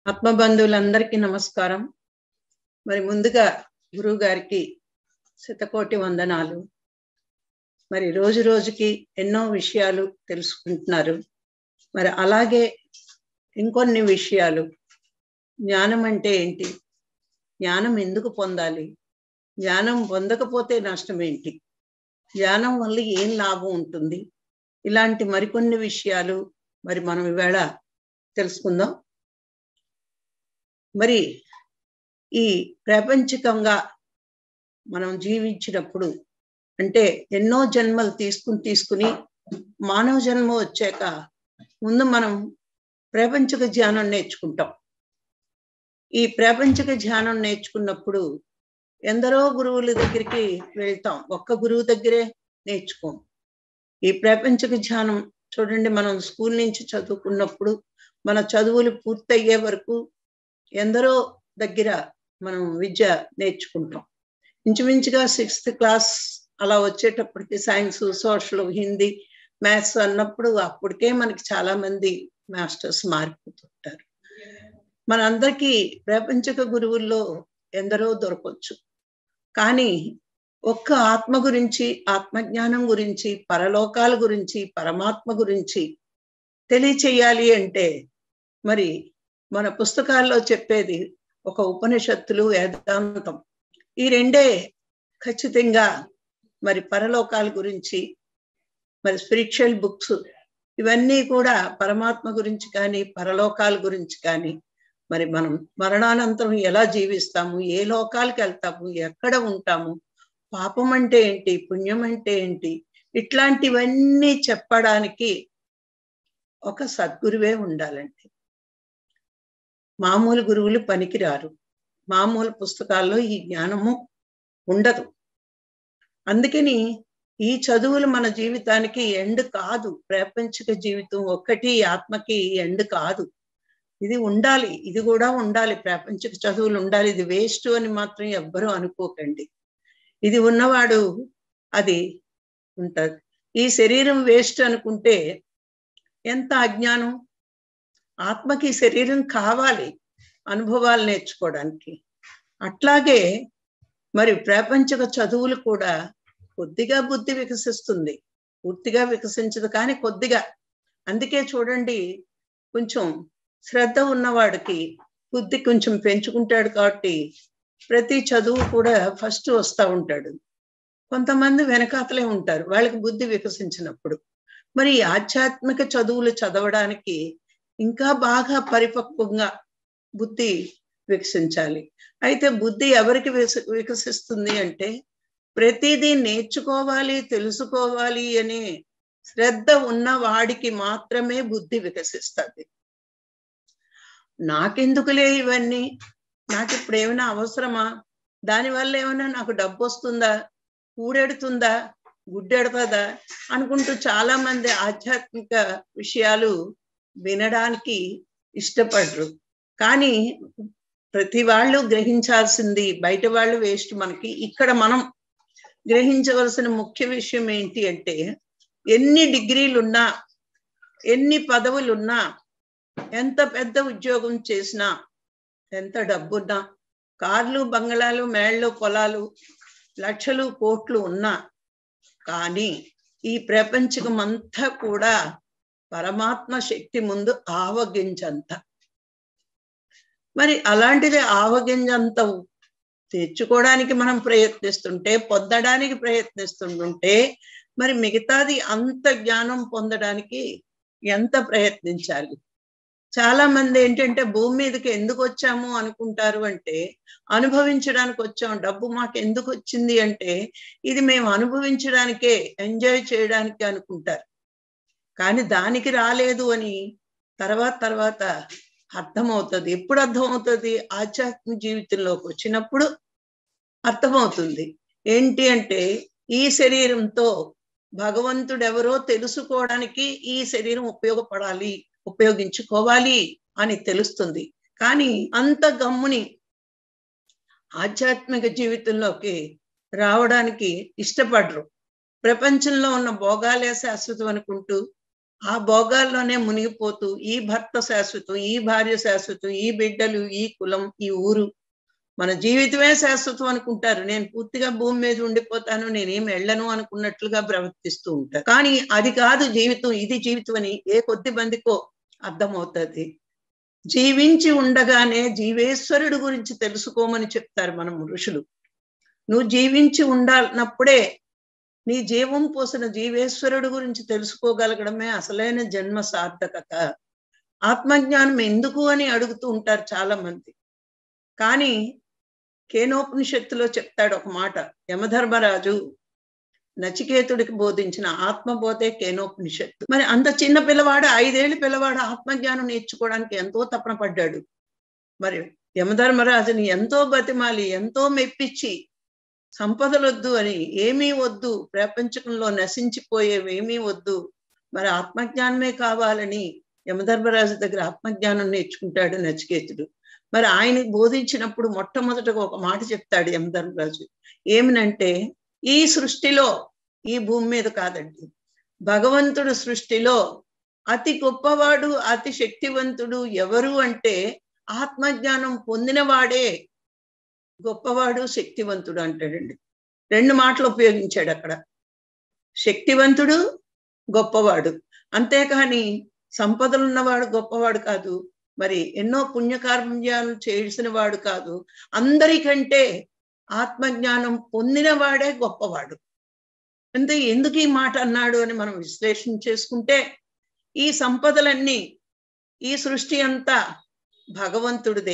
ఆత్మబంధువులందరికీ నమస్కారం మరి ముందుగా గురువు గారికి శతకోటి వందనాలు మరి రోజు రోజుకి ఎన్నో విషయాలు తెలుసుకుంటున్నారు మరి అలాగే ఇంకొన్ని విషయాలు జ్ఞానం అంటే ఏంటి జ్ఞానం ఎందుకు పొందాలి జ్ఞానం పొందకపోతే నష్టం ఏంటి జ్ఞానం వల్ల ఏం లాభం ఉంటుంది ఇలాంటి మరికొన్ని విషయాలు మరి మనం ఈవేళ తెలుసుకుందాం మరి ఈ ప్రాపంచికంగా మనం జీవించినప్పుడు అంటే ఎన్నో జన్మలు తీసుకుని తీసుకుని మానవ జన్మ వచ్చాక ముందు మనం ప్రాపంచిక ధ్యానం నేర్చుకుంటాం ఈ ప్రాపంచిక ధ్యానం నేర్చుకున్నప్పుడు ఎందరో గురువుల దగ్గరికి వెళ్తాం ఒక్క గురువు దగ్గరే నేర్చుకోం ఈ ప్రాపంచిక ధ్యానం చూడండి మనం స్కూల్ నుంచి చదువుకున్నప్పుడు మన చదువులు పూర్తయ్యే వరకు ఎందరో దగ్గర మనం విద్య నేర్చుకుంటాం ఇంచుమించుగా సిక్స్త్ క్లాస్ అలా వచ్చేటప్పటికి సైన్స్ సోషల్ హిందీ మ్యాథ్స్ అన్నప్పుడు అప్పటికే మనకి చాలా మంది మాస్టర్స్ మారిపోతుంటారు మనందరికీ ప్రపంచక గురువుల్లో ఎందరో దొరకవచ్చు కానీ ఒక్క ఆత్మ గురించి ఆత్మజ్ఞానం గురించి పరలోకాల గురించి పరమాత్మ గురించి తెలియచేయాలి అంటే మరి మన పుస్తకాల్లో చెప్పేది ఒక ఉపనిషత్తులు వేదాంతం ఈ రెండే ఖచ్చితంగా మరి పరలోకాల గురించి మరి స్పిరిచువల్ బుక్స్ ఇవన్నీ కూడా పరమాత్మ గురించి కానీ పరలోకాల గురించి కానీ మరి మనం మరణానంతరం ఎలా జీవిస్తాము ఏ లోకాలకు వెళ్తాము ఎక్కడ ఉంటాము పాపం అంటే ఏంటి పుణ్యం అంటే ఏంటి ఇట్లాంటివన్నీ చెప్పడానికి ఒక సద్గురువే ఉండాలండి మామూలు గురువులు పనికిరారు మామూలు పుస్తకాల్లో ఈ జ్ఞానము ఉండదు అందుకని ఈ చదువులు మన జీవితానికి ఎండ్ కాదు ప్రాపంచిక జీవితం ఒక్కటి ఆత్మకి ఎండ్ కాదు ఇది ఉండాలి ఇది కూడా ఉండాలి ప్రాపంచిక చదువులు ఉండాలి ఇది వేస్ట్ అని మాత్రం ఎవ్వరూ అనుకోకండి ఇది ఉన్నవాడు అది ఉంటుంది ఈ శరీరం వేస్ట్ అనుకుంటే ఎంత అజ్ఞానం ఆత్మకి శరీరం కావాలి అనుభవాలు నేర్చుకోవడానికి అట్లాగే మరి ప్రాపంచక చదువులు కూడా కొద్దిగా బుద్ధి వికసిస్తుంది పూర్తిగా వికసించదు కానీ కొద్దిగా అందుకే చూడండి కొంచెం శ్రద్ధ ఉన్నవాడికి బుద్ధి కొంచెం పెంచుకుంటాడు కాబట్టి ప్రతి చదువు కూడా ఫస్ట్ వస్తూ ఉంటాడు కొంతమంది వెనకాతలే ఉంటారు వాళ్ళకి బుద్ధి వికసించినప్పుడు మరి ఆధ్యాత్మిక చదువులు చదవడానికి ఇంకా బాగా పరిపక్వంగా బుద్ధి వికసించాలి అయితే బుద్ధి ఎవరికి వికసిస్తుంది అంటే ప్రతిదీ నేర్చుకోవాలి తెలుసుకోవాలి అనే శ్రద్ధ ఉన్న వాడికి మాత్రమే బుద్ధి వికసిస్తుంది నాకెందుకులే ఇవన్నీ నాకు ఇప్పుడు ఏమైనా అవసరమా దానివల్ల ఏమైనా నాకు డబ్బు వస్తుందా కూడెడుతుందా గుడ్డెడుతుందా అనుకుంటూ చాలా మంది ఆధ్యాత్మిక విషయాలు వినడానికి ఇష్టపడరు కానీ ప్రతి వాళ్ళు గ్రహించాల్సింది బయట వాళ్ళు వేస్ట్ మనకి ఇక్కడ మనం గ్రహించవలసిన ముఖ్య విషయం ఏంటి అంటే ఎన్ని డిగ్రీలున్నా ఎన్ని పదవులున్నా ఎంత పెద్ద ఉద్యోగం చేసినా ఎంత డబ్బున్నా కార్లు బంగళాలు మేళ్ళు పొలాలు లక్షలు కోట్లు ఉన్నా కానీ ఈ ప్రపంచకం అంతా కూడా పరమాత్మ శక్తి ముందు ఆవగించంత మరి అలాంటిది ఆవగింజంత తెచ్చుకోవడానికి మనం ప్రయత్నిస్తుంటే పొందడానికి ప్రయత్నిస్తుంటుంటే మరి మిగతాది అంత జ్ఞానం పొందడానికి ఎంత ప్రయత్నించాలి చాలా మంది ఏంటంటే భూమి మీదకి ఎందుకు వచ్చాము అనుకుంటారు అంటే అనుభవించడానికి వచ్చాం డబ్బు మాకు ఎందుకు వచ్చింది అంటే ఇది మేము అనుభవించడానికే ఎంజాయ్ చేయడానికి అనుకుంటారు కానీ దానికి రాలేదు అని తర్వాత తర్వాత అర్థమవుతుంది ఎప్పుడు అర్థమవుతుంది ఆధ్యాత్మిక జీవితంలోకి వచ్చినప్పుడు అర్థమవుతుంది ఏంటి అంటే ఈ శరీరంతో భగవంతుడు ఎవరో తెలుసుకోవడానికి ఈ శరీరం ఉపయోగపడాలి ఉపయోగించుకోవాలి అని తెలుస్తుంది కానీ అంత గమ్ముని ఆధ్యాత్మిక జీవితంలోకి రావడానికి ఇష్టపడరు ప్రపంచంలో ఉన్న భోగాలే శాశ్వతం అనుకుంటూ ఆ భోగాల్లోనే మునిగిపోతూ ఈ భర్త శాశ్వతం ఈ భార్య శాశ్వతం ఈ బిడ్డలు ఈ కులం ఈ ఊరు మన జీవితమే శాశ్వతం అనుకుంటారు నేను పూర్తిగా భూమి మీద ఉండిపోతాను నేనేం వెళ్ళను అనుకున్నట్లుగా ప్రవర్తిస్తూ ఉంటారు కానీ అది కాదు జీవితం ఇది జీవితం అని ఏ కొద్ది మందికో అర్థమవుతుంది జీవించి ఉండగానే జీవేశ్వరుడు గురించి తెలుసుకోమని చెప్తారు మనం ఋషులు నువ్వు జీవించి ఉండాలన్నప్పుడే నీ జీవం పోసిన జీవేశ్వరుడు గురించి తెలుసుకోగలగడమే అసలైన జన్మ సార్థకత ఆత్మజ్ఞానం ఎందుకు అని అడుగుతూ ఉంటారు చాలా మంది కానీ కేనోపనిషత్తులో చెప్తాడు ఒక మాట యమధర్మరాజు నచికేతుడికి బోధించిన ఆత్మబోధే కేనోపనిషత్తు మరి అంత చిన్న పిల్లవాడు ఐదేళ్ల పిల్లవాడు ఆత్మజ్ఞానం నేర్చుకోవడానికి ఎంతో తపన పడ్డాడు మరి యమధర్మరాజుని ఎంతో బతిమాలి ఎంతో మెప్పించి సంపదలొద్దు అని ఏమీ వద్దు ప్రపంచకంలో నశించిపోయేవి ఏమీ వద్దు మరి ఆత్మజ్ఞానమే కావాలని యమధర్మరాజు దగ్గర ఆత్మజ్ఞానం నేర్చుకుంటాడు నచికేతుడు మరి ఆయన బోధించినప్పుడు మొట్టమొదటగా ఒక మాట చెప్తాడు యమధర్మరాజు ఏమినంటే ఈ సృష్టిలో ఈ భూమి మీద కాదండి భగవంతుడు సృష్టిలో అతి గొప్పవాడు అతి శక్తివంతుడు ఎవరు అంటే ఆత్మజ్ఞానం పొందినవాడే గొప్పవాడు శక్తివంతుడు అంటాడండి రెండు మాటలు ఉపయోగించాడు అక్కడ శక్తివంతుడు గొప్పవాడు అంతేకాని సంపదలు ఉన్నవాడు గొప్పవాడు కాదు మరి ఎన్నో పుణ్యకార్యాలు చేసిన వాడు కాదు అందరికంటే ఆత్మజ్ఞానం పొందినవాడే గొప్పవాడు అంటే ఎందుకు ఈ మాట అన్నాడు అని మనం విశ్లేషణ చేసుకుంటే ఈ సంపదలన్నీ ఈ సృష్టి అంతా భగవంతుడిదే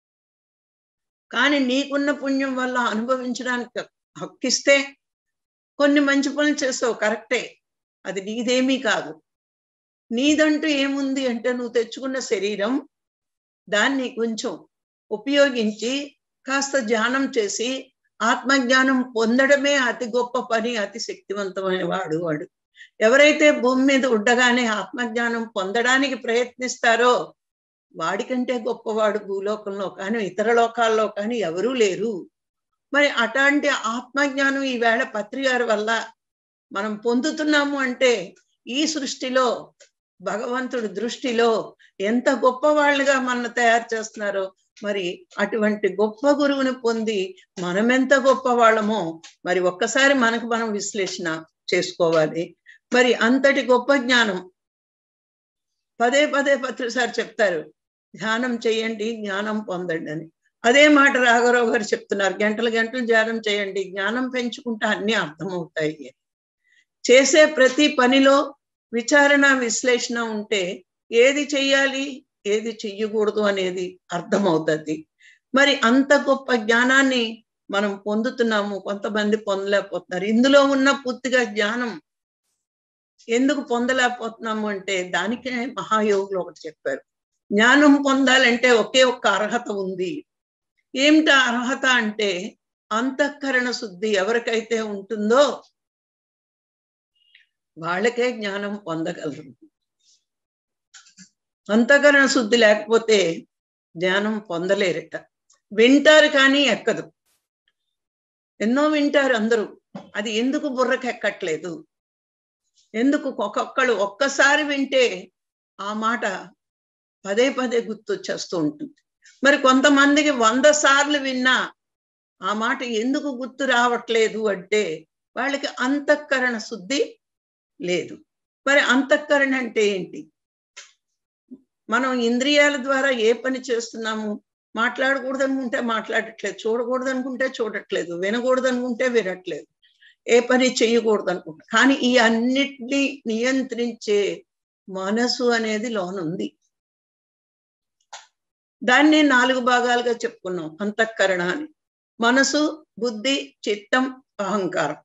కానీ నీకున్న పుణ్యం వల్ల అనుభవించడానికి హక్కిస్తే కొన్ని మంచి పనులు చేస్తావు కరెక్టే అది నీదేమీ కాదు నీదంటూ ఏముంది అంటే నువ్వు తెచ్చుకున్న శరీరం దాన్ని కొంచెం ఉపయోగించి కాస్త ధ్యానం చేసి ఆత్మజ్ఞానం పొందడమే అతి గొప్ప పని అతి శక్తివంతమైన వాడు వాడు ఎవరైతే భూమి మీద ఉండగానే ఆత్మజ్ఞానం పొందడానికి ప్రయత్నిస్తారో వాడికంటే గొప్పవాడు భూలోకంలో కానీ ఇతర లోకాల్లో కానీ ఎవరూ లేరు మరి అట్లాంటి ఆత్మజ్ఞానం ఈవేళ పత్రిగారి వల్ల మనం పొందుతున్నాము అంటే ఈ సృష్టిలో భగవంతుడి దృష్టిలో ఎంత గొప్ప వాళ్ళుగా మన తయారు చేస్తున్నారో మరి అటువంటి గొప్ప గురువుని పొంది మనమెంత గొప్ప వాళ్ళమో మరి ఒక్కసారి మనకు మనం విశ్లేషణ చేసుకోవాలి మరి అంతటి గొప్ప జ్ఞానం పదే పదే పత్రిసారి చెప్తారు ధ్యానం చేయండి జ్ఞానం పొందండి అని అదే మాట రాఘవరావు గారు చెప్తున్నారు గంటలు గంటలు ధ్యానం చేయండి జ్ఞానం పెంచుకుంటే అన్ని అర్థమవుతాయి చేసే ప్రతి పనిలో విచారణ విశ్లేషణ ఉంటే ఏది చెయ్యాలి ఏది చెయ్యకూడదు అనేది అర్థమవుతుంది మరి అంత గొప్ప జ్ఞానాన్ని మనం పొందుతున్నాము కొంతమంది పొందలేకపోతున్నారు ఇందులో ఉన్న పూర్తిగా జ్ఞానం ఎందుకు పొందలేకపోతున్నాము అంటే దానికే మహాయోగులు ఒకటి చెప్పారు జ్ఞానం పొందాలంటే ఒకే ఒక్క అర్హత ఉంది ఏమిటి అర్హత అంటే అంతఃకరణ శుద్ధి ఎవరికైతే ఉంటుందో వాళ్ళకే జ్ఞానం పొందగలరు అంతఃకరణ శుద్ధి లేకపోతే జ్ఞానం పొందలేరట వింటారు కానీ ఎక్కదు ఎన్నో వింటారు అందరూ అది ఎందుకు బుర్రకెక్కట్లేదు ఎందుకు ఒక్కొక్కళ్ళు ఒక్కసారి వింటే ఆ మాట పదే పదే గుర్తొచ్చేస్తూ ఉంటుంది మరి కొంతమందికి వంద సార్లు విన్నా ఆ మాట ఎందుకు గుర్తు రావట్లేదు అంటే వాళ్ళకి అంతఃకరణ శుద్ధి లేదు మరి అంతఃకరణ అంటే ఏంటి మనం ఇంద్రియాల ద్వారా ఏ పని చేస్తున్నాము మాట్లాడకూడదు అనుకుంటే మాట్లాడట్లేదు చూడకూడదు అనుకుంటే చూడట్లేదు వినకూడదు అనుకుంటే వినట్లేదు ఏ పని చెయ్యకూడదు అనుకుంటా కానీ ఈ అన్నిటినీ నియంత్రించే మనసు అనేది లోనుంది దాన్ని నాలుగు భాగాలుగా చెప్పుకున్నాం అంతఃకరణ అని మనసు బుద్ధి చిత్తం అహంకారం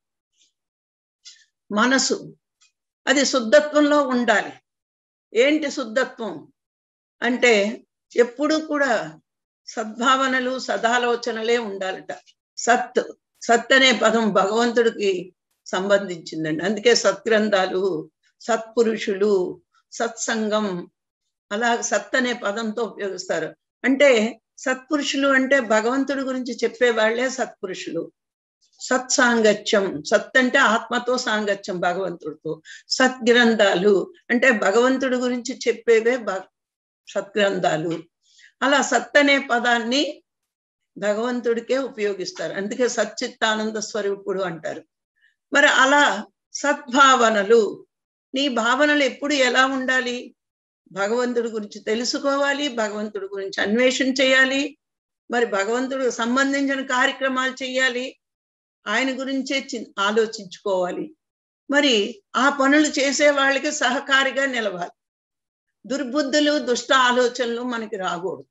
మనసు అది శుద్ధత్వంలో ఉండాలి ఏంటి శుద్ధత్వం అంటే ఎప్పుడు కూడా సద్భావనలు సదాలోచనలే ఉండాలట సత్ సత్ అనే పదం భగవంతుడికి సంబంధించిందండి అందుకే సత్గ్రంథాలు సత్పురుషులు సత్సంగం అలా సత్ అనే పదంతో ఉపయోగిస్తారు అంటే సత్పురుషులు అంటే భగవంతుడి గురించి చెప్పే వాళ్ళే సత్పురుషులు సత్సాంగత్యం సత్ అంటే ఆత్మతో సాంగత్యం భగవంతుడితో సద్గ్రంథాలు అంటే భగవంతుడి గురించి చెప్పేవే సద్గ్రంథాలు అలా సత్ అనే పదాన్ని భగవంతుడికే ఉపయోగిస్తారు అందుకే సచ్చిత్తానంద స్వరూపుడు అంటారు మరి అలా సద్భావనలు నీ భావనలు ఎప్పుడు ఎలా ఉండాలి భగవంతుడి గురించి తెలుసుకోవాలి భగవంతుడి గురించి అన్వేషణ చేయాలి మరి భగవంతుడికి సంబంధించిన కార్యక్రమాలు చేయాలి ఆయన గురించే ఆలోచించుకోవాలి మరి ఆ పనులు చేసే వాళ్ళకి సహకారిగా నిలవాలి దుర్బుద్ధులు దుష్ట ఆలోచనలు మనకి రాకూడదు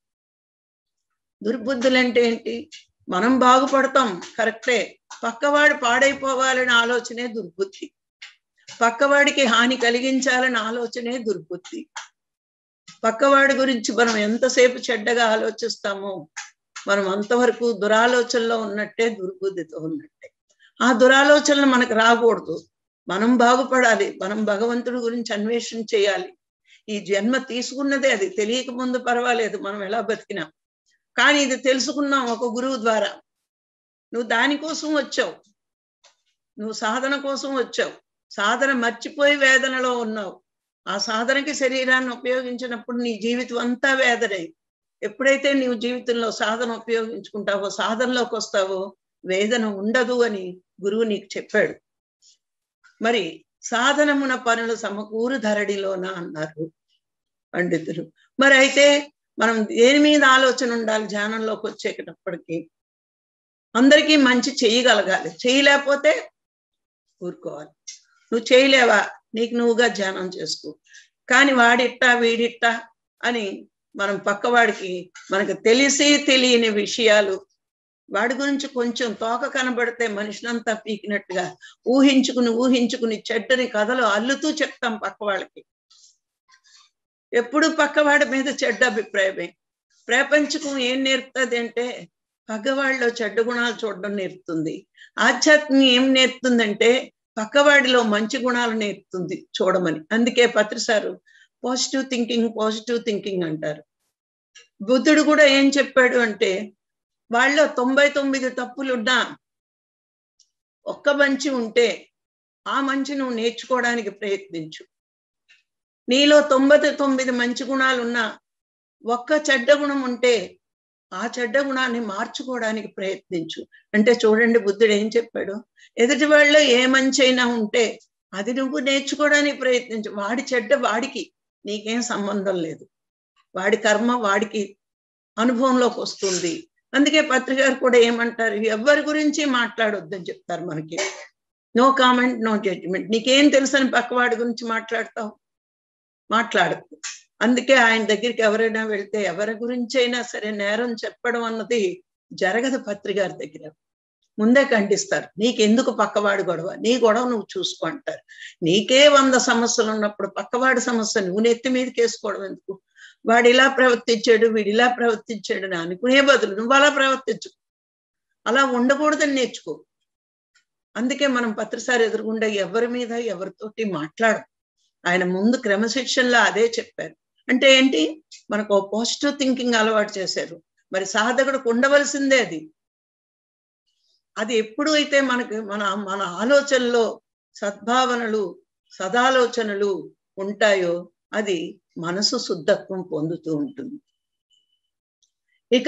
దుర్బుద్ధులు అంటే ఏంటి మనం బాగుపడతాం కరెక్టే పక్కవాడు పాడైపోవాలని ఆలోచనే దుర్బుద్ధి పక్కవాడికి హాని కలిగించాలని ఆలోచనే దుర్బుద్ధి పక్కవాడి గురించి మనం ఎంతసేపు చెడ్డగా ఆలోచిస్తామో మనం అంతవరకు దురాలోచనలో ఉన్నట్టే దుర్బుద్ధితో ఉన్నట్టే ఆ దురాలోచనలు మనకు రాకూడదు మనం బాగుపడాలి మనం భగవంతుడి గురించి అన్వేషణ చేయాలి ఈ జన్మ తీసుకున్నదే అది తెలియక ముందు పర్వాలేదు మనం ఎలా బతికినాం కానీ ఇది తెలుసుకున్నాం ఒక గురువు ద్వారా నువ్వు దానికోసం వచ్చావు నువ్వు సాధన కోసం వచ్చావు సాధన మర్చిపోయి వేదనలో ఉన్నావు ఆ సాధనకి శరీరాన్ని ఉపయోగించినప్పుడు నీ జీవితం అంతా వేదనే ఎప్పుడైతే నీవు జీవితంలో సాధన ఉపయోగించుకుంటావో సాధనలోకి వస్తావో వేదన ఉండదు అని గురువు నీకు చెప్పాడు మరి సాధనమున పనులు సమకూరు ధరడిలోన అన్నారు పండితులు మరి అయితే మనం దేని మీద ఆలోచన ఉండాలి ధ్యానంలోకి వచ్చేటప్పటికి అందరికీ మంచి చేయగలగాలి చేయలేకపోతే ఊరుకోవాలి నువ్వు చేయలేవా నీకు నువ్వుగా ధ్యానం చేసుకో కానీ వాడిట్టా వీడిట్టా అని మనం పక్కవాడికి మనకు తెలిసి తెలియని విషయాలు వాడి గురించి కొంచెం తోక కనబడితే మనిషినంతా పీకినట్టుగా ఊహించుకుని ఊహించుకుని చెడ్డని కథలు అల్లుతూ చెప్తాం పక్క వాళ్ళకి ఎప్పుడు పక్కవాడి మీద చెడ్డ అభిప్రాయమే ప్రపంచకం ఏం నేర్పుతుంది అంటే పక్కవాడిలో చెడ్డ గుణాలు చూడడం నేర్పుతుంది ఆధ్యాత్మికం ఏం నేర్పుతుందంటే పక్కవాడిలో మంచి గుణాలు నేర్పుతుంది చూడమని అందుకే పత్రిసారు పాజిటివ్ థింకింగ్ పాజిటివ్ థింకింగ్ అంటారు బుద్ధుడు కూడా ఏం చెప్పాడు అంటే వాళ్ళలో తొంభై తొమ్మిది తప్పులున్నా ఒక్క మంచి ఉంటే ఆ మంచి నువ్వు నేర్చుకోవడానికి ప్రయత్నించు నీలో తొంభై తొమ్మిది మంచి గుణాలున్నా ఒక్క చెడ్డ గుణం ఉంటే ఆ చెడ్డ గుణాన్ని మార్చుకోవడానికి ప్రయత్నించు అంటే చూడండి బుద్ధుడు ఏం చెప్పాడు ఎదుటి వాళ్ళలో ఏ మంచి అయినా ఉంటే అది నువ్వు నేర్చుకోవడానికి ప్రయత్నించు వాడి చెడ్డ వాడికి నీకేం సంబంధం లేదు వాడి కర్మ వాడికి అనుభవంలోకి వస్తుంది అందుకే పత్రికారు కూడా ఏమంటారు ఎవరి గురించి మాట్లాడొద్దని చెప్తారు మనకి నో కామెంట్ నో జడ్జిమెంట్ నీకేం తెలుసని పక్కవాడి గురించి మాట్లాడతావు మాట్లాడకు అందుకే ఆయన దగ్గరికి ఎవరైనా వెళ్తే ఎవరి గురించి అయినా సరే నేరం చెప్పడం అన్నది జరగదు పత్రికారి దగ్గర ముందే ఖండిస్తారు నీకెందుకు పక్కవాడి గొడవ నీ గొడవ నువ్వు చూసుకో అంటారు నీకే వంద సమస్యలు ఉన్నప్పుడు పక్కవాడి సమస్య నువ్వు నెత్తి మీదకి వేసుకోవడం ఎందుకు వాడు ఇలా ప్రవర్తించాడు వీడు ఇలా ప్రవర్తించాడు అని అనుకునే బదులు నువ్వు అలా ప్రవర్తించు అలా ఉండకూడదని నేర్చుకో అందుకే మనం పత్రసారి ఎదురుగుండా ఎవరి మీద ఎవరితోటి మాట్లాడు ఆయన ముందు క్రమశిక్షణలో అదే చెప్పారు అంటే ఏంటి మనకు పాజిటివ్ థింకింగ్ అలవాటు చేశారు మరి సాధకుడికి ఉండవలసిందే అది అది ఎప్పుడు అయితే మనకి మన మన ఆలోచనలో సద్భావనలు సదాలోచనలు ఉంటాయో అది మనసు శుద్ధత్వం పొందుతూ ఉంటుంది ఇక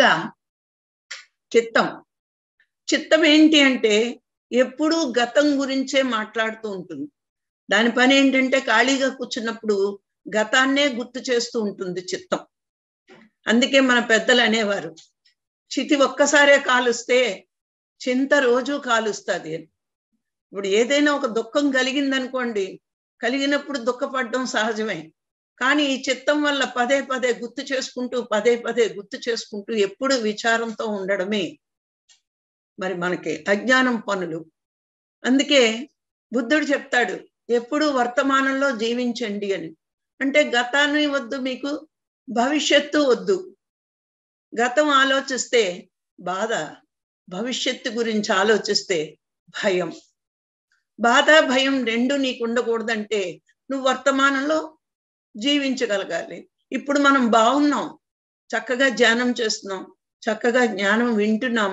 చిత్తం చిత్తం ఏంటి అంటే ఎప్పుడూ గతం గురించే మాట్లాడుతూ ఉంటుంది దాని పని ఏంటంటే ఖాళీగా కూర్చున్నప్పుడు గతాన్నే గుర్తు చేస్తూ ఉంటుంది చిత్తం అందుకే మన పెద్దలు అనేవారు చితి ఒక్కసారే కాలుస్తే చింత రోజు కాలుస్తుంది అని ఇప్పుడు ఏదైనా ఒక దుఃఖం కలిగిందనుకోండి కలిగినప్పుడు దుఃఖపడడం సహజమే కానీ ఈ చిత్తం వల్ల పదే పదే గుర్తు చేసుకుంటూ పదే పదే గుర్తు చేసుకుంటూ ఎప్పుడు విచారంతో ఉండడమే మరి మనకి అజ్ఞానం పనులు అందుకే బుద్ధుడు చెప్తాడు ఎప్పుడు వర్తమానంలో జీవించండి అని అంటే గతాన్ని వద్దు మీకు భవిష్యత్తు వద్దు గతం ఆలోచిస్తే బాధ భవిష్యత్తు గురించి ఆలోచిస్తే భయం బాధ భయం రెండు నీకు ఉండకూడదంటే నువ్వు వర్తమానంలో జీవించగలగాలి ఇప్పుడు మనం బాగున్నాం చక్కగా ధ్యానం చేస్తున్నాం చక్కగా జ్ఞానం వింటున్నాము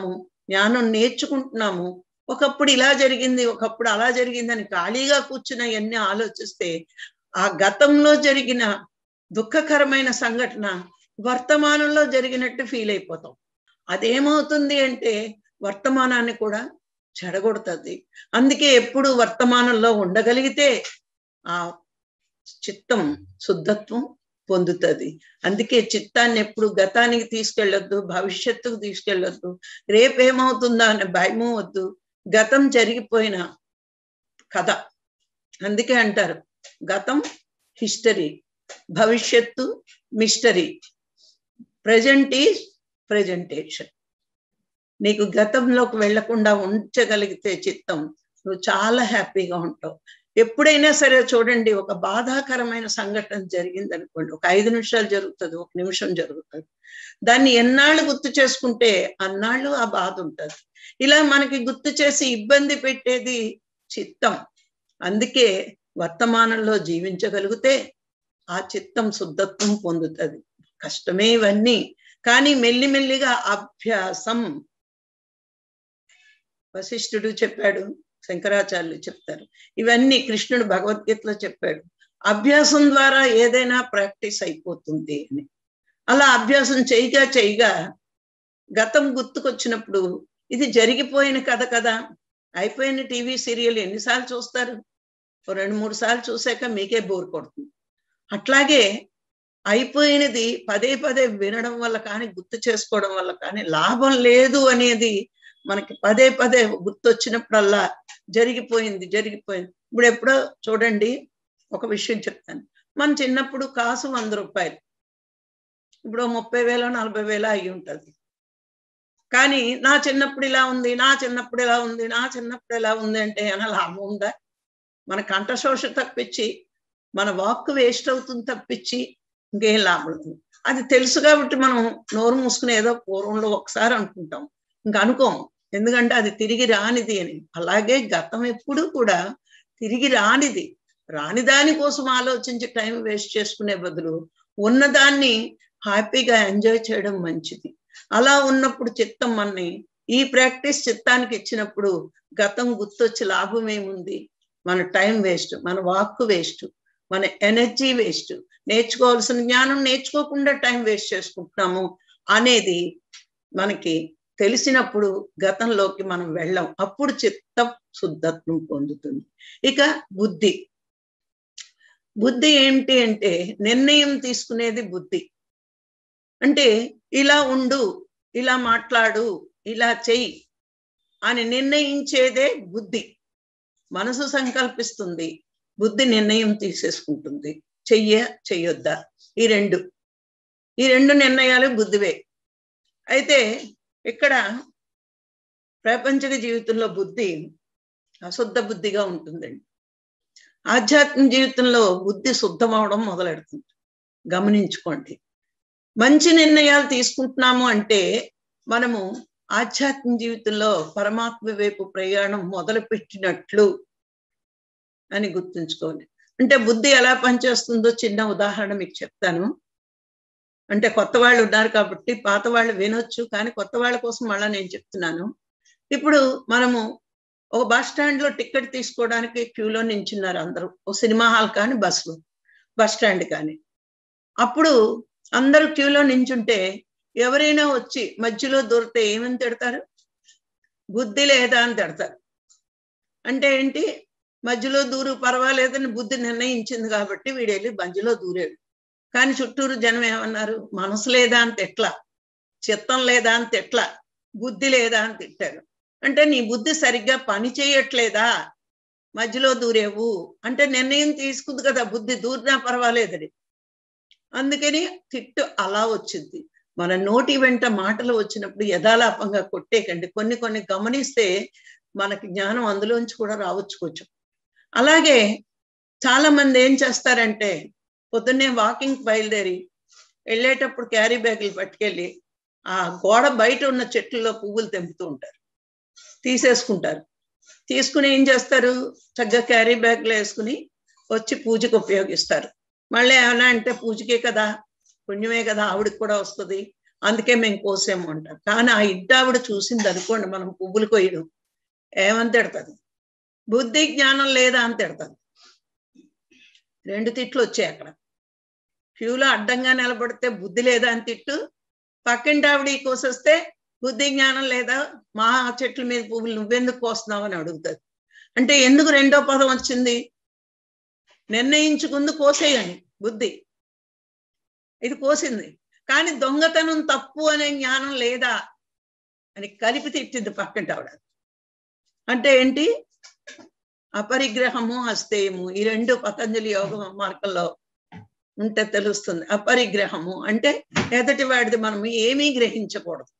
జ్ఞానం నేర్చుకుంటున్నాము ఒకప్పుడు ఇలా జరిగింది ఒకప్పుడు అలా జరిగింది అని ఖాళీగా కూర్చున్న ఎన్ని ఆలోచిస్తే ఆ గతంలో జరిగిన దుఃఖకరమైన సంఘటన వర్తమానంలో జరిగినట్టు ఫీల్ అయిపోతాం అదేమవుతుంది అంటే వర్తమానాన్ని కూడా చెడగొడుతుంది అందుకే ఎప్పుడు వర్తమానంలో ఉండగలిగితే ఆ చిత్తం శుద్ధత్వం పొందుతుంది అందుకే చిత్తాన్ని ఎప్పుడు గతానికి తీసుకెళ్ళొద్దు భవిష్యత్తుకు తీసుకెళ్ళొద్దు రేపేమవుతుందా అనే భయము వద్దు గతం జరిగిపోయిన కథ అందుకే అంటారు గతం హిస్టరీ భవిష్యత్తు మిస్టరీ ప్రజెంట్ ఈజ్ ప్రజెంటేషన్ నీకు గతంలోకి వెళ్లకుండా ఉంచగలిగితే చిత్తం నువ్వు చాలా హ్యాపీగా ఉంటావు ఎప్పుడైనా సరే చూడండి ఒక బాధాకరమైన సంఘటన జరిగింది అనుకోండి ఒక ఐదు నిమిషాలు జరుగుతుంది ఒక నిమిషం జరుగుతుంది దాన్ని ఎన్నాళ్ళు గుర్తు చేసుకుంటే అన్నాళ్ళు ఆ బాధ ఉంటుంది ఇలా మనకి గుర్తు చేసి ఇబ్బంది పెట్టేది చిత్తం అందుకే వర్తమానంలో జీవించగలిగితే ఆ చిత్తం శుద్ధత్వం పొందుతుంది కష్టమే ఇవన్నీ కానీ మెల్లిమెల్లిగా అభ్యాసం వశిష్ఠుడు చెప్పాడు శంకరాచార్యులు చెప్తారు ఇవన్నీ కృష్ణుడు భగవద్గీతలో చెప్పాడు అభ్యాసం ద్వారా ఏదైనా ప్రాక్టీస్ అయిపోతుంది అని అలా అభ్యాసం చేయగా చేయగా గతం గుర్తుకొచ్చినప్పుడు ఇది జరిగిపోయిన కథ కదా అయిపోయిన టీవీ సీరియల్ ఎన్నిసార్లు చూస్తారు ఓ రెండు మూడు సార్లు చూసాక మీకే బోర్ కొడుతుంది అట్లాగే అయిపోయినది పదే పదే వినడం వల్ల కానీ గుర్తు చేసుకోవడం వల్ల కానీ లాభం లేదు అనేది మనకి పదే పదే గుర్తొచ్చినప్పుడల్లా జరిగిపోయింది జరిగిపోయింది ఇప్పుడు ఎప్పుడో చూడండి ఒక విషయం చెప్తాను మన చిన్నప్పుడు కాసు వంద రూపాయలు ఇప్పుడు ముప్పై వేల నలభై వేల అయి ఉంటుంది కానీ నా చిన్నప్పుడు ఇలా ఉంది నా చిన్నప్పుడు ఇలా ఉంది నా చిన్నప్పుడు ఇలా ఉంది అంటే ఏమైనా లాభం ఉందా మన కంఠశోష తప్పించి మన వాక్ వేస్ట్ అవుతుంది తప్పించి ఇంకేం లాభం లేదు అది తెలుసు కాబట్టి మనం నోరు మూసుకుని ఏదో పూర్వంలో ఒకసారి అనుకుంటాం ఇంకా అనుకోం ఎందుకంటే అది తిరిగి రానిది అని అలాగే గతం ఎప్పుడు కూడా తిరిగి రానిది రాని దాని కోసం ఆలోచించి టైం వేస్ట్ చేసుకునే బదులు ఉన్నదాన్ని హ్యాపీగా ఎంజాయ్ చేయడం మంచిది అలా ఉన్నప్పుడు చిత్తం మనని ఈ ప్రాక్టీస్ చిత్తానికి ఇచ్చినప్పుడు గతం గుర్తొచ్చి లాభం ఏముంది మన టైం వేస్ట్ మన వాక్ వేస్ట్ మన ఎనర్జీ వేస్ట్ నేర్చుకోవాల్సిన జ్ఞానం నేర్చుకోకుండా టైం వేస్ట్ చేసుకుంటున్నాము అనేది మనకి తెలిసినప్పుడు గతంలోకి మనం వెళ్ళాం అప్పుడు చిత్తం శుద్ధత్వం పొందుతుంది ఇక బుద్ధి బుద్ధి ఏంటి అంటే నిర్ణయం తీసుకునేది బుద్ధి అంటే ఇలా ఉండు ఇలా మాట్లాడు ఇలా చెయ్యి అని నిర్ణయించేదే బుద్ధి మనసు సంకల్పిస్తుంది బుద్ధి నిర్ణయం తీసేసుకుంటుంది చెయ్య చెయ్యొద్దా ఈ రెండు ఈ రెండు నిర్ణయాలు బుద్ధివే అయితే ఇక్కడ ప్రాపంచిక జీవితంలో బుద్ధి అశుద్ధ బుద్ధిగా ఉంటుందండి ఆధ్యాత్మిక జీవితంలో బుద్ధి శుద్ధం అవడం మొదలెడుతుంది గమనించుకోండి మంచి నిర్ణయాలు తీసుకుంటున్నాము అంటే మనము ఆధ్యాత్మిక జీవితంలో పరమాత్మ వైపు ప్రయాణం మొదలు పెట్టినట్లు అని గుర్తుంచుకోవాలి అంటే బుద్ధి ఎలా పనిచేస్తుందో చిన్న ఉదాహరణ మీకు చెప్తాను అంటే కొత్త వాళ్ళు ఉన్నారు కాబట్టి పాత వాళ్ళు వినొచ్చు కానీ కొత్త వాళ్ళ కోసం మళ్ళీ నేను చెప్తున్నాను ఇప్పుడు మనము ఒక బస్ స్టాండ్ లో టికెట్ తీసుకోవడానికి క్యూలో నించున్నారు అందరూ ఓ సినిమా హాల్ కానీ బస్సులో బస్ స్టాండ్ కానీ అప్పుడు అందరూ క్యూలో నించుంటే ఎవరైనా వచ్చి మధ్యలో దొరికితే ఏమని తిడతారు బుద్ధి లేదా అని తిడతారు అంటే ఏంటి మధ్యలో దూరు పర్వాలేదని బుద్ధి నిర్ణయించింది కాబట్టి వీడు వెళ్ళి మధ్యలో దూరాడు కానీ చుట్టూరు జనం ఏమన్నారు మనసు లేదా అని తిట్లా చిత్తం లేదా అని తిట్లా బుద్ధి లేదా అని తిట్టారు అంటే నీ బుద్ధి సరిగ్గా పని చేయట్లేదా మధ్యలో దూరేవు అంటే నిర్ణయం తీసుకుంది కదా బుద్ధి దూరినా పర్వాలేదని అందుకని తిట్టు అలా వచ్చింది మన నోటి వెంట మాటలు వచ్చినప్పుడు యథాలాపంగా కొట్టేకండి కొన్ని కొన్ని గమనిస్తే మనకి జ్ఞానం అందులోంచి కూడా రావచ్చు కొంచెం అలాగే చాలా మంది ఏం చేస్తారంటే పొద్దున్నే వాకింగ్ బయలుదేరి వెళ్ళేటప్పుడు క్యారీ బ్యాగులు పట్టుకెళ్ళి ఆ గోడ బయట ఉన్న చెట్లలో పువ్వులు తెంపుతూ ఉంటారు తీసేసుకుంటారు తీసుకుని ఏం చేస్తారు చక్కగా క్యారీ బ్యాగ్లో వేసుకుని వచ్చి పూజకు ఉపయోగిస్తారు మళ్ళీ ఏమైనా అంటే పూజకే కదా పుణ్యమే కదా ఆవిడకి కూడా వస్తుంది అందుకే మేము కోసాము అంటారు కానీ ఆ ఇంటి ఆవిడ చూసింది అనుకోండి మనం పువ్వులు కొయ్యడం ఏమని తిడతాది బుద్ధి జ్ఞానం లేదా అని తిడతాది రెండు తిట్లు వచ్చాయి అక్కడ క్యూలో అడ్డంగా నిలబడితే బుద్ధి లేదా అని తిట్టు పక్కింటి ఆవిడ కోసొస్తే బుద్ధి జ్ఞానం లేదా మా చెట్ల మీద పువ్వులు నువ్వెందుకు కోస్తున్నావు అని అడుగుతుంది అంటే ఎందుకు రెండో పదం వచ్చింది నిర్ణయించుకుంది కోసేయని బుద్ధి ఇది కోసింది కానీ దొంగతనం తప్పు అనే జ్ఞానం లేదా అని కలిపి తిట్టింది పక్కింటి ఆవిడ అంటే ఏంటి అపరిగ్రహము హస్తేయము ఈ రెండు పతంజలి యోగ మార్గంలో ఉంటే తెలుస్తుంది అపరిగ్రహము అంటే ఎదటి వాడిది మనం ఏమీ గ్రహించకూడదు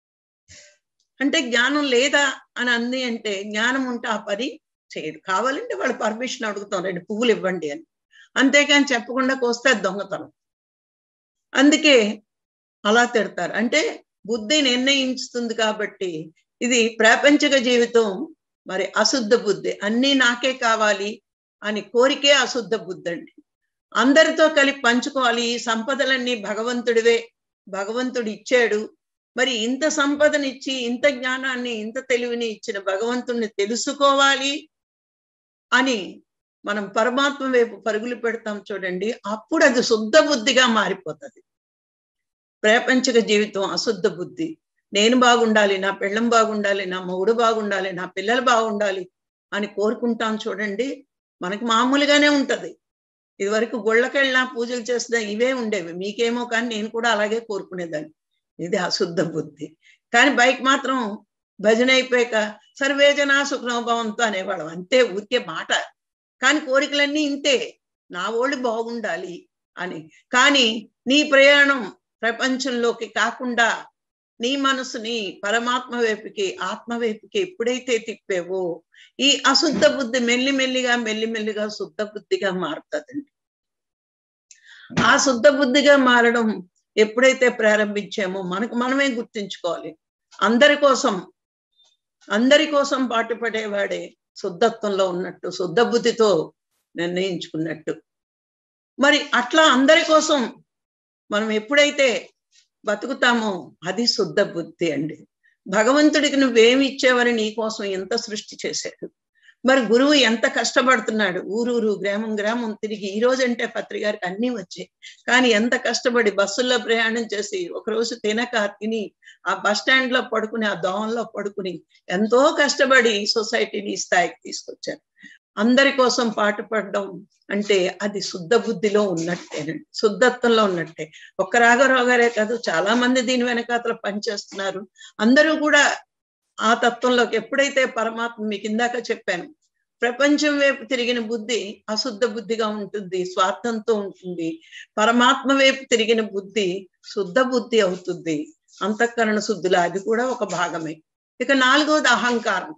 అంటే జ్ఞానం లేదా అని అంది అంటే జ్ఞానం ఉంటే ఆ పని చేయడు కావాలంటే వాళ్ళు పర్మిషన్ అడుగుతాం రెండు పువ్వులు ఇవ్వండి అని అంతేకాని చెప్పకుండా కోస్తే దొంగతనం అందుకే అలా తిడతారు అంటే బుద్ధి నిర్ణయించుతుంది కాబట్టి ఇది ప్రాపంచిక జీవితం మరి అశుద్ధ బుద్ధి అన్నీ నాకే కావాలి అని కోరికే అశుద్ధ బుద్ధి అండి అందరితో కలిపి పంచుకోవాలి ఈ సంపదలన్నీ భగవంతుడివే భగవంతుడు ఇచ్చాడు మరి ఇంత సంపదనిచ్చి ఇంత జ్ఞానాన్ని ఇంత తెలివిని ఇచ్చిన భగవంతుణ్ణి తెలుసుకోవాలి అని మనం పరమాత్మ వైపు పరుగులు పెడతాం చూడండి అప్పుడు అది శుద్ధ బుద్ధిగా మారిపోతుంది ప్రాపంచిక జీవితం అశుద్ధ బుద్ధి నేను బాగుండాలి నా పెళ్ళం బాగుండాలి నా మొగుడు బాగుండాలి నా పిల్లలు బాగుండాలి అని కోరుకుంటాం చూడండి మనకి మామూలుగానే ఉంటది ఇదివరకు గుళ్ళకెళ్ళినా పూజలు చేసినా ఇవే ఉండేవి మీకేమో కానీ నేను కూడా అలాగే కోరుకునేదాన్ని ఇది అశుద్ధ బుద్ధి కానీ బైక్ మాత్రం భజన అయిపోయాక సర్వేజన సుఖనోభవంతో అనేవాళ్ళం అంతే ఊరికే మాట కానీ కోరికలన్నీ ఇంతే నా ఓళ్ళు బాగుండాలి అని కానీ నీ ప్రయాణం ప్రపంచంలోకి కాకుండా నీ మనసుని పరమాత్మ వైపుకి ఆత్మ వైపుకి ఎప్పుడైతే తిప్పేవో ఈ అశుద్ధ బుద్ధి మెల్లిమెల్లిగా మెల్లిమెల్లిగా శుద్ధ బుద్ధిగా మారుతుందండి ఆ శుద్ధ బుద్ధిగా మారడం ఎప్పుడైతే ప్రారంభించామో మనకు మనమే గుర్తించుకోవాలి అందరి కోసం అందరి కోసం పాటుపడేవాడే శుద్ధత్వంలో ఉన్నట్టు శుద్ధ బుద్ధితో నిర్ణయించుకున్నట్టు మరి అట్లా అందరి కోసం మనం ఎప్పుడైతే బతుకుతామో అది శుద్ధ బుద్ధి అండి భగవంతుడికి నువ్వేమి ఇచ్చేవని నీ కోసం ఎంత సృష్టి చేశాడు మరి గురువు ఎంత కష్టపడుతున్నాడు ఊరూరు గ్రామం గ్రామం తిరిగి ఈ రోజు అంటే పత్రికారికి అన్ని వచ్చాయి కానీ ఎంత కష్టపడి బస్సుల్లో ప్రయాణం చేసి ఒకరోజు తినక తిని ఆ బస్ స్టాండ్ లో పడుకుని ఆ దోమల్లో పడుకుని ఎంతో కష్టపడి సొసైటీని స్థాయికి తీసుకొచ్చారు అందరి కోసం పాటుపడడం అంటే అది శుద్ధ బుద్ధిలో ఉన్నట్టేనండి శుద్ధత్వంలో ఉన్నట్టే ఒక్క రాఘవరావు గారే కాదు చాలా మంది దీని వెనకాతల పనిచేస్తున్నారు అందరూ కూడా ఆ తత్వంలోకి ఎప్పుడైతే పరమాత్మ మీకు ఇందాక చెప్పాను ప్రపంచం వైపు తిరిగిన బుద్ధి అశుద్ధ బుద్ధిగా ఉంటుంది స్వార్థంతో ఉంటుంది పరమాత్మ వైపు తిరిగిన బుద్ధి శుద్ధ బుద్ధి అవుతుంది అంతఃకరణ శుద్ధుల అది కూడా ఒక భాగమే ఇక నాలుగవది అహంకారం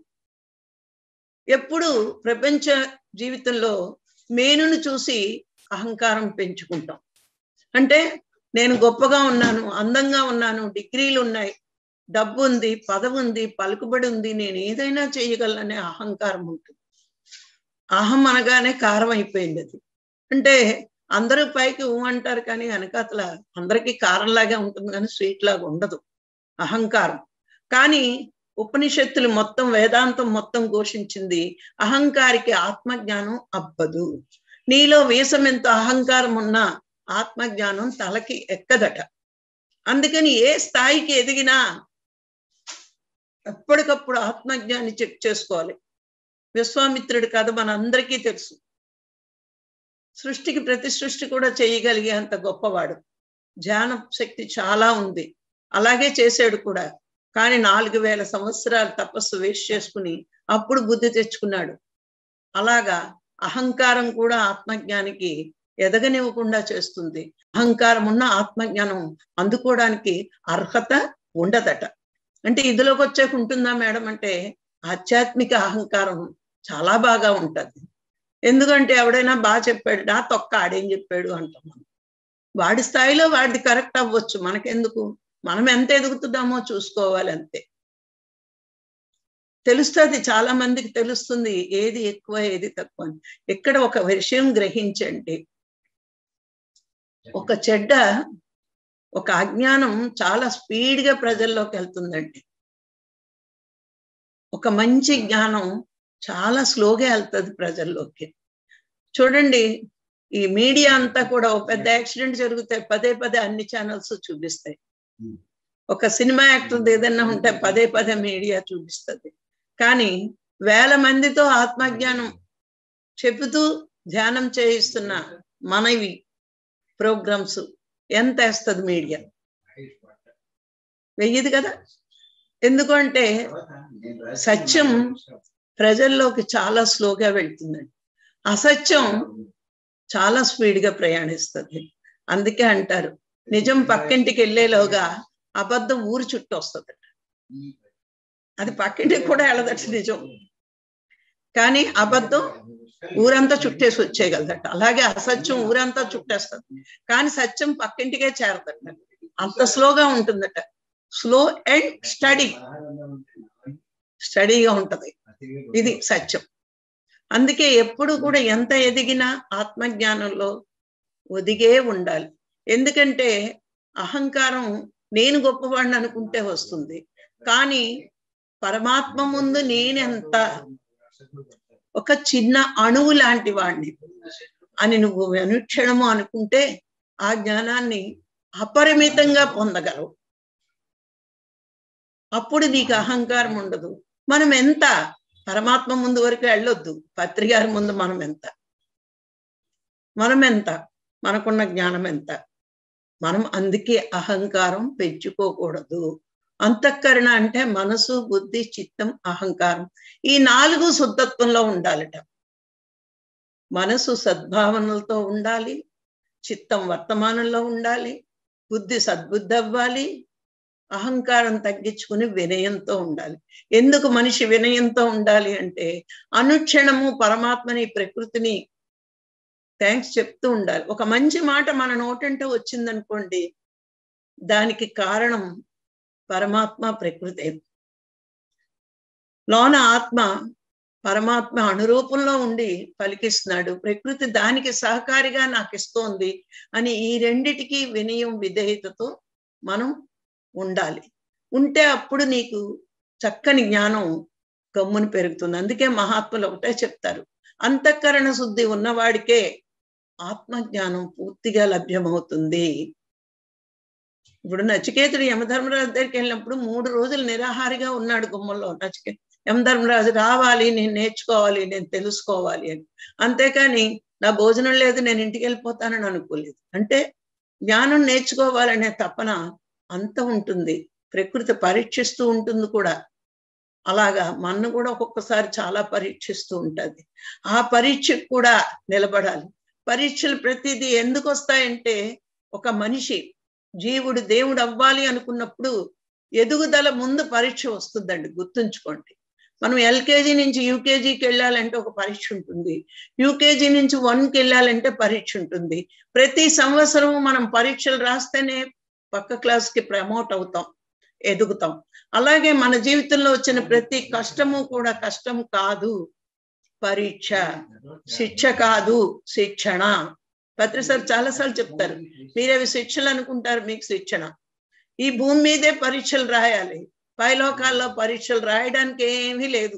ఎప్పుడు ప్రపంచ జీవితంలో మేనును చూసి అహంకారం పెంచుకుంటాం అంటే నేను గొప్పగా ఉన్నాను అందంగా ఉన్నాను డిగ్రీలు ఉన్నాయి డబ్బు ఉంది పదవి ఉంది పలుకుబడి ఉంది నేను ఏదైనా చేయగలననే అహంకారం ఉంటుంది అహం అనగానే కారం అయిపోయింది అది అంటే అందరూ పైకి ఊ అంటారు కానీ వెనకాతల అందరికీ కారంలాగే ఉంటుంది కానీ స్వీట్ లాగా ఉండదు అహంకారం కానీ ఉపనిషత్తులు మొత్తం వేదాంతం మొత్తం ఘోషించింది అహంకారికి ఆత్మజ్ఞానం అబ్బదు నీలో వీసం ఎంత అహంకారం ఉన్నా ఆత్మజ్ఞానం తలకి ఎక్కదట అందుకని ఏ స్థాయికి ఎదిగినా ఎప్పటికప్పుడు ఆత్మజ్ఞాన్ని చెక్ చేసుకోవాలి విశ్వామిత్రుడి కథ మనందరికీ తెలుసు సృష్టికి ప్రతి సృష్టి కూడా చేయగలిగే అంత గొప్పవాడు ధ్యాన శక్తి చాలా ఉంది అలాగే చేశాడు కూడా కానీ నాలుగు వేల సంవత్సరాలు తపస్సు వేస్ట్ చేసుకుని అప్పుడు బుద్ధి తెచ్చుకున్నాడు అలాగా అహంకారం కూడా ఆత్మజ్ఞానికి ఎదగనివ్వకుండా చేస్తుంది అహంకారం ఉన్న ఆత్మజ్ఞానం అందుకోవడానికి అర్హత ఉండదట అంటే ఇదిలోకి వచ్చాక ఉంటుందా మేడం అంటే ఆధ్యాత్మిక అహంకారం చాలా బాగా ఉంటది ఎందుకంటే ఎవడైనా బాగా చెప్పాడు నా తొక్క ఆడేం చెప్పాడు అంటాం మనం వాడి స్థాయిలో వాడిది కరెక్ట్ అవ్వచ్చు మనకెందుకు మనం ఎంత ఎదుగుతున్నామో చూసుకోవాలి అంతే తెలుస్తుంది చాలా మందికి తెలుస్తుంది ఏది ఎక్కువ ఏది తక్కువ అని ఇక్కడ ఒక విషయం గ్రహించండి ఒక చెడ్డ ఒక అజ్ఞానం చాలా స్పీడ్ గా ప్రజల్లోకి వెళ్తుందండి ఒక మంచి జ్ఞానం చాలా స్లోగా వెళ్తుంది ప్రజల్లోకి చూడండి ఈ మీడియా అంతా కూడా ఒక పెద్ద యాక్సిడెంట్ జరుగుతాయి పదే పదే అన్ని ఛానల్స్ చూపిస్తాయి ఒక సినిమా యాక్టర్ ఏదైనా ఉంటే పదే పదే మీడియా చూపిస్తుంది కానీ వేల మందితో ఆత్మజ్ఞానం చెబుతూ ధ్యానం చేయిస్తున్న మనవి ప్రోగ్రామ్స్ ఎంత వేస్తుంది మీడియా వెయ్యదు కదా ఎందుకంటే సత్యం ప్రజల్లోకి చాలా స్లోగా వెళ్తుందండి అసత్యం చాలా స్పీడ్ గా ప్రయాణిస్తుంది అందుకే అంటారు నిజం పక్కింటికి వెళ్ళేలోగా అబద్ధం ఊరు చుట్టూ వస్తుందట అది పక్కింటికి కూడా వెళ్ళదట నిజం కానీ అబద్ధం ఊరంతా చుట్టేసి వచ్చేయగలదట అలాగే అసత్యం ఊరంతా చుట్టేస్తుంది కానీ సత్యం పక్కింటికే చేరదట అంత స్లోగా ఉంటుందట స్లో అండ్ స్టడీ స్టడీగా ఉంటది ఇది సత్యం అందుకే ఎప్పుడు కూడా ఎంత ఎదిగినా ఆత్మజ్ఞానంలో ఒదిగే ఉండాలి ఎందుకంటే అహంకారం నేను గొప్పవాడిని అనుకుంటే వస్తుంది కానీ పరమాత్మ ముందు నేనెంత ఒక చిన్న అణువు లాంటి వాడిని అని నువ్వు అనుక్షణము అనుకుంటే ఆ జ్ఞానాన్ని అపరిమితంగా పొందగలవు అప్పుడు నీకు అహంకారం ఉండదు మనం ఎంత పరమాత్మ ముందు వరకు వెళ్ళొద్దు పత్రికారి ముందు మనం ఎంత మనం ఎంత మనకున్న జ్ఞానం ఎంత మనం అందుకే అహంకారం పెంచుకోకూడదు అంతఃకరణ అంటే మనసు బుద్ధి చిత్తం అహంకారం ఈ నాలుగు శుద్ధత్వంలో ఉండాలట మనసు సద్భావనలతో ఉండాలి చిత్తం వర్తమానంలో ఉండాలి బుద్ధి సద్బుద్ధి అవ్వాలి అహంకారం తగ్గించుకుని వినయంతో ఉండాలి ఎందుకు మనిషి వినయంతో ఉండాలి అంటే అనుక్షణము పరమాత్మని ప్రకృతిని థ్యాంక్స్ చెప్తూ ఉండాలి ఒక మంచి మాట మన నోటంటే వచ్చిందనుకోండి దానికి కారణం పరమాత్మ ప్రకృతి లోన ఆత్మ పరమాత్మ అనురూపంలో ఉండి పలికిస్తున్నాడు ప్రకృతి దానికి సహకారిగా నాకు ఇస్తోంది అని ఈ రెండిటికి వినయం విధేయతతో మనం ఉండాలి ఉంటే అప్పుడు నీకు చక్కని జ్ఞానం గమ్ముని పెరుగుతుంది అందుకే మహాత్ములు ఒకటే చెప్తారు అంతఃకరణ శుద్ధి ఉన్నవాడికే ఆత్మజ్ఞానం పూర్తిగా లభ్యమవుతుంది ఇప్పుడు నచికేతుడు యమధర్మరాజు దగ్గరికి వెళ్ళినప్పుడు మూడు రోజులు నిరాహారిగా ఉన్నాడు గుమ్మల్లో నచికే యమధర్మరాజు రావాలి నేను నేర్చుకోవాలి నేను తెలుసుకోవాలి అని అంతేకాని నా భోజనం లేదు నేను ఇంటికి వెళ్ళిపోతానని అనుకోలేదు అంటే జ్ఞానం నేర్చుకోవాలనే తపన అంత ఉంటుంది ప్రకృతి పరీక్షిస్తూ ఉంటుంది కూడా అలాగా మన్ను కూడా ఒక్కొక్కసారి చాలా పరీక్షిస్తూ ఉంటది ఆ పరీక్షకు కూడా నిలబడాలి పరీక్షలు ప్రతిదీ ఎందుకు వస్తాయంటే ఒక మనిషి జీవుడు దేవుడు అవ్వాలి అనుకున్నప్పుడు ఎదుగుదల ముందు పరీక్ష వస్తుందండి గుర్తుంచుకోండి మనం ఎల్కేజీ నుంచి యూకేజీకి వెళ్ళాలంటే ఒక పరీక్ష ఉంటుంది యూకేజీ నుంచి వన్కి వెళ్ళాలంటే పరీక్ష ఉంటుంది ప్రతి సంవత్సరం మనం పరీక్షలు రాస్తేనే పక్క క్లాస్కి ప్రమోట్ అవుతాం ఎదుగుతాం అలాగే మన జీవితంలో వచ్చిన ప్రతి కష్టము కూడా కష్టం కాదు పరీక్ష శిక్ష కాదు శిక్షణ పత్రిసార్ చాలాసార్లు చెప్తారు మీరేవి శిక్షలు అనుకుంటారు మీకు శిక్షణ ఈ భూమి మీదే పరీక్షలు రాయాలి పైలోకాల్లో పరీక్షలు రాయడానికి ఏమీ లేదు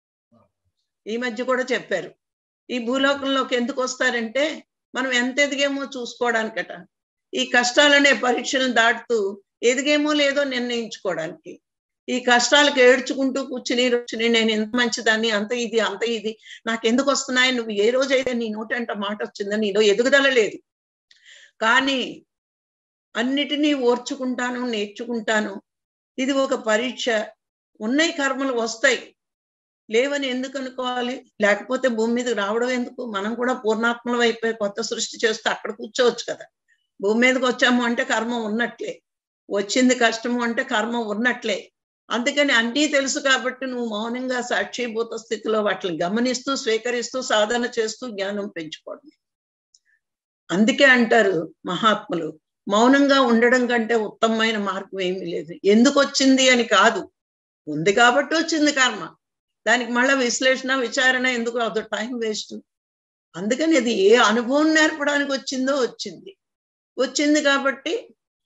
ఈ మధ్య కూడా చెప్పారు ఈ భూలోకంలోకి ఎందుకు వస్తారంటే మనం ఎంత ఎదిగేమో చూసుకోవడానికట ఈ కష్టాలనే పరీక్షలను దాటుతూ ఎదిగేమో లేదో నిర్ణయించుకోవడానికి ఈ కష్టాలకు ఏడ్చుకుంటూ కూర్చుని కూర్చుని నేను ఎంత మంచిదాన్ని అంత ఇది అంత ఇది నాకు ఎందుకు వస్తున్నాయి నువ్వు ఏ రోజైతే నీ నోటి అంట మాట వచ్చిందో నీలో ఎదుగుదల లేదు కానీ అన్నిటినీ ఓర్చుకుంటాను నేర్చుకుంటాను ఇది ఒక పరీక్ష ఉన్నాయి కర్మలు వస్తాయి లేవని ఎందుకు అనుకోవాలి లేకపోతే భూమి మీదకి రావడం ఎందుకు మనం కూడా పూర్ణాత్మలం అయిపోయి కొత్త సృష్టి చేస్తే అక్కడ కూర్చోవచ్చు కదా భూమి మీదకి వచ్చాము అంటే కర్మ ఉన్నట్లే వచ్చింది కష్టము అంటే కర్మ ఉన్నట్లే అందుకని అన్నీ తెలుసు కాబట్టి నువ్వు మౌనంగా సాక్షిభూత స్థితిలో వాటిని గమనిస్తూ స్వీకరిస్తూ సాధన చేస్తూ జ్ఞానం పెంచుకోవడం అందుకే అంటారు మహాత్ములు మౌనంగా ఉండడం కంటే ఉత్తమమైన మార్గం ఏమీ లేదు ఎందుకు వచ్చింది అని కాదు ఉంది కాబట్టి వచ్చింది కర్మ దానికి మళ్ళీ విశ్లేషణ విచారణ ఎందుకు అది టైం వేస్ట్ అందుకని అది ఏ అనుభవం నేర్పడానికి వచ్చిందో వచ్చింది వచ్చింది కాబట్టి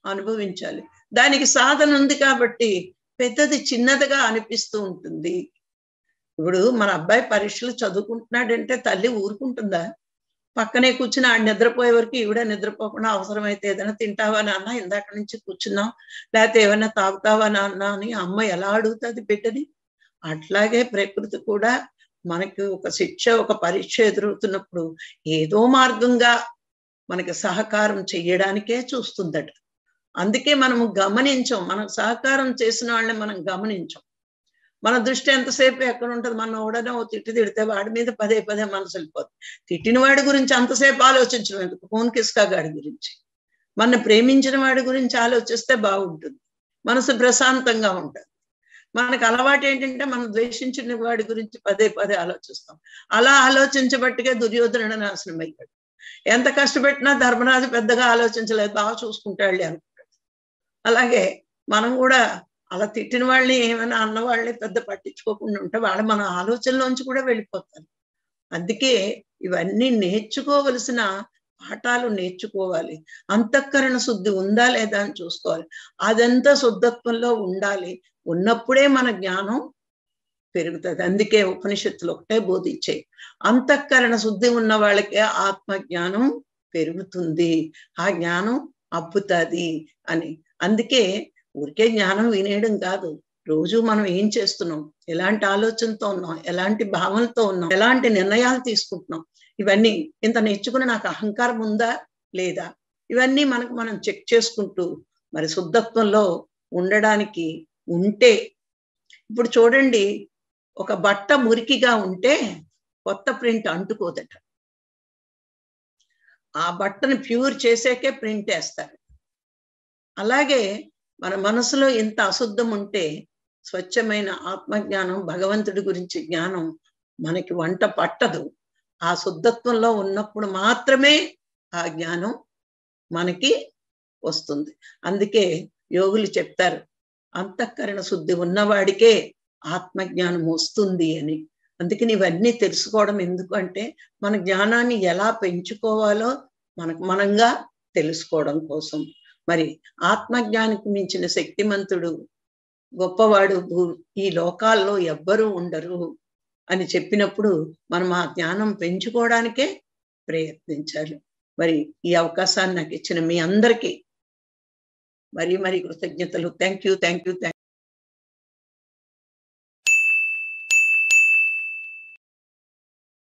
అనుభవించాలి దానికి సాధన ఉంది కాబట్టి పెద్దది చిన్నదిగా అనిపిస్తూ ఉంటుంది ఇప్పుడు మన అబ్బాయి పరీక్షలు చదువుకుంటున్నాడంటే తల్లి ఊరుకుంటుందా పక్కనే కూర్చుని ఆడు నిద్రపోయే వరకు ఈవిడ నిద్రపోకుండా అవసరమైతే ఏదైనా తింటావా నాన్న ఇందాక నుంచి కూర్చున్నాం లేకపోతే ఏమైనా తాగుతావా నాన్న అని అమ్మ ఎలా అడుగుతుంది బిడ్డని అట్లాగే ప్రకృతి కూడా మనకి ఒక శిక్ష ఒక పరీక్ష ఎదురవుతున్నప్పుడు ఏదో మార్గంగా మనకి సహకారం చెయ్యడానికే చూస్తుందట అందుకే మనము గమనించం మనకు సహకారం చేసిన వాళ్ళని మనం గమనించం మన దృష్టి ఎంతసేపు ఎక్కడ ఉంటుంది మన ఓడనే ఓ తిట్టి తిడితే వాడి మీద పదే పదే మనసు వెళ్ళిపోతుంది తిట్టిన వాడి గురించి అంతసేపు ఆలోచించడం ఎందుకు ఫోన్ కిస్కా గాడి గురించి మన ప్రేమించిన వాడి గురించి ఆలోచిస్తే బాగుంటుంది మనసు ప్రశాంతంగా ఉంటుంది మనకు అలవాటు ఏంటంటే మనం ద్వేషించిన వాడి గురించి పదే పదే ఆలోచిస్తాం అలా ఆలోచించబట్టిగా దుర్యోధనుడు నాశనం అయ్యాడు ఎంత కష్టపెట్టినా ధర్మరాజు పెద్దగా ఆలోచించలేదు బాగా చూసుకుంటాడు అనుకుంటాడు అలాగే మనం కూడా అలా తిట్టిన వాళ్ళని ఏమైనా అన్న వాళ్ళని పెద్ద పట్టించుకోకుండా ఉంటే వాళ్ళు మన ఆలోచనలోంచి కూడా వెళ్ళిపోతారు అందుకే ఇవన్నీ నేర్చుకోవలసిన పాఠాలు నేర్చుకోవాలి అంతఃకరణ శుద్ధి ఉందా లేదా అని చూసుకోవాలి అదంతా శుద్ధత్వంలో ఉండాలి ఉన్నప్పుడే మన జ్ఞానం పెరుగుతుంది అందుకే ఉపనిషత్తులు ఒకటే బోధించే అంతఃకరణ శుద్ధి ఉన్న వాళ్ళకే ఆత్మ జ్ఞానం పెరుగుతుంది ఆ జ్ఞానం అబ్బుతుంది అని అందుకే ఊరికే జ్ఞానం వినేయడం కాదు రోజు మనం ఏం చేస్తున్నాం ఎలాంటి ఆలోచనతో ఉన్నాం ఎలాంటి భావనతో ఉన్నాం ఎలాంటి నిర్ణయాలు తీసుకుంటున్నాం ఇవన్నీ ఇంత నేర్చుకుని నాకు అహంకారం ఉందా లేదా ఇవన్నీ మనకు మనం చెక్ చేసుకుంటూ మరి శుద్ధత్వంలో ఉండడానికి ఉంటే ఇప్పుడు చూడండి ఒక బట్ట మురికిగా ఉంటే కొత్త ప్రింట్ అంటుకోదట ఆ బట్టను ప్యూర్ చేసాకే ప్రింట్ వేస్తారు అలాగే మన మనసులో ఎంత అశుద్ధం ఉంటే స్వచ్ఛమైన ఆత్మజ్ఞానం భగవంతుడి గురించి జ్ఞానం మనకి వంట పట్టదు ఆ శుద్ధత్వంలో ఉన్నప్పుడు మాత్రమే ఆ జ్ఞానం మనకి వస్తుంది అందుకే యోగులు చెప్తారు అంతఃకరణ శుద్ధి ఉన్నవాడికే ఆత్మజ్ఞానం వస్తుంది అని అందుకని ఇవన్నీ తెలుసుకోవడం ఎందుకు అంటే మన జ్ఞానాన్ని ఎలా పెంచుకోవాలో మనకు మనంగా తెలుసుకోవడం కోసం మరి ఆత్మజ్ఞానికి మించిన శక్తిమంతుడు గొప్పవాడు ఈ లోకాల్లో ఎవ్వరూ ఉండరు అని చెప్పినప్పుడు మనం ఆ జ్ఞానం పెంచుకోవడానికే ప్రయత్నించాలి మరి ఈ అవకాశాన్ని నాకు ఇచ్చిన మీ అందరికీ మరి మరి కృతజ్ఞతలు thank you thank you thank